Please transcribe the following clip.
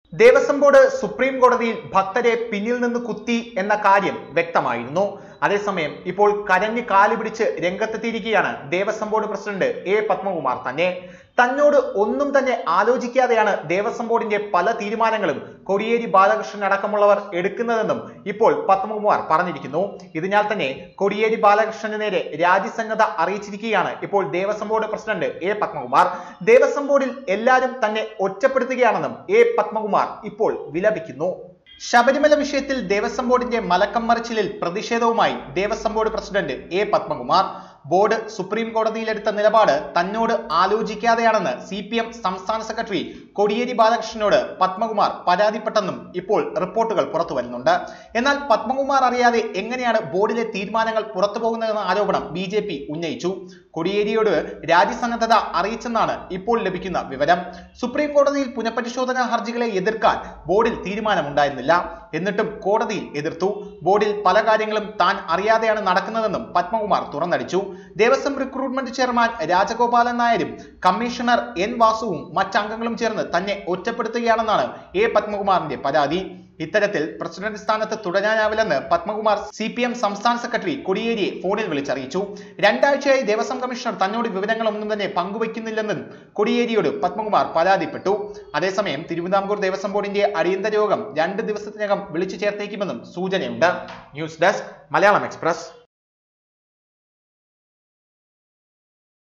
Devaswom board supreme കോടതിയിൽ ഭക്തരെ പിന്നിൽ നിന്ന് കുത്തി എന്ന കാര്യം വ്യക്തമായിരുന്നു അതേസമയം ഇപ്പോൾ കരഞ്ഞ് കാല് പിടിച്ച് രംഗത്തെത്തിയിരിക്കുകയാണ് Devaswom board president A Padmakumar തന്നെ തന്നോട് ഒന്നും തന്നെ ആലോചിക്കാതെയാണ് ദേവസ്വം ബോർഡിന്റെ പല തീരുമാനങ്ങളും കോടിയേരി ബാലകൃഷ്ണൻ അടക്കമുള്ളവർ എടുക്കുന്നതെന്നും ഇപ്പോൾ പത്മകുമാർ പറഞ്ഞിരിക്കുന്നു ഇതിനാൽ തന്നെ കോടിയേരി ബാലകൃഷ്ണന് നേരെ രാജ്യസന്നദ്ധ അറിയിച്ചിരിക്കുകയാണ് ഇപ്പോൾ Devaswom board president A Padmakumar Devaswom ബോർഡിൽ എല്ലാവരും തന്നെ ഒറ്റപ്പെടുത്തുകയാണെന്നും എ പത്മകുമാർ ഇപ്പോൾ വിലപിക്കുന്നു ശബരിമല വിഷയത്തിൽ ദേവസ്വം ബോർഡിന്റെ മലക്കം മറിച്ചിലിൽ പ്രതിഷേധവുമായി Devaswom board president A Padmakumar board supreme കോടതിയിലെടുത്ത നിലപാട് തന്നോട് ആലോചിക്കാതെയാണെന്ന് സി പി എം സംസ്ഥാന സെക്രട്ടറി കോടിയേരി ബാലകൃഷ്ണനോട് പത്മകുമാർ പരാതിപ്പെട്ടെന്നും ഇപ്പോൾ റിപ്പോർട്ടുകൾ പുറത്തു വരുന്നുണ്ട് എന്നാൽ പത്മകുമാർ അറിയാതെ എങ്ങനെയാണ് ബോർഡിലെ തീരുമാനങ്ങൾ പുറത്തു പോകുന്നതെന്ന ആരോപണം ബി ജെ പി ഉന്നയിച്ചു കോടിയേരിയോട് രാജ്യസന്നദ്ധത അറിയിച്ചെന്നാണ് ഇപ്പോൾ ലഭിക്കുന്ന വിവരം സുപ്രീം കോടതിയിൽ പുനഃപരിശോധനാ ഹർജികളെ എതിർക്കാൻ ബോർഡിൽ തീരുമാനമുണ്ടായിരുന്നില്ല എന്നിട്ടും കോടതിയിൽ എതിർത്തു ബോർഡിൽ പല കാര്യങ്ങളും താൻ അറിയാതെയാണ് നടക്കുന്നതെന്നും പത്മകുമാർ തുറന്നടിച്ചു ദേവസ്വം റിക്രൂട്ട്മെന്റ് ചെയർമാൻ രാജഗോപാലൻ നായരും കമ്മീഷണർ എൻ വാസുവും മറ്റംഗങ്ങളും ചേർന്ന് തന്നെ ഒറ്റപ്പെടുത്തുകയാണെന്നാണ് എ പത്മകുമാറിന്റെ പരാതി ഇത്തരത്തിൽ പ്രസിഡന്റ് സ്ഥാനത്ത് തുടരാനാവില്ലെന്ന് പത്മകുമാർ സി പി എം സംസ്ഥാന സെക്രട്ടറി കൊടിയേരിയെ ഫോണിൽ വിളിച്ചറിയിച്ചു രണ്ടാഴ്ചയായി ദേവസ്വം കമ്മീഷണർ തന്നോട് വിവരങ്ങളൊന്നും തന്നെ പങ്കുവയ്ക്കുന്നില്ലെന്നും കൊടിയേരിയോട് പത്മകുമാർ പരാതിപ്പെട്ടു അതേസമയം തിരുവിതാംകൂർ ദേവസ്വം ബോർഡിന്റെ അടിയന്തര യോഗം രണ്ട് ദിവസത്തിനകം വിളിച്ചു ചേർത്തേക്കുമെന്നും സൂചനയുണ്ട് ന്യൂസ് ഡെസ്ക് മലയാളം എക്സ്പ്രസ്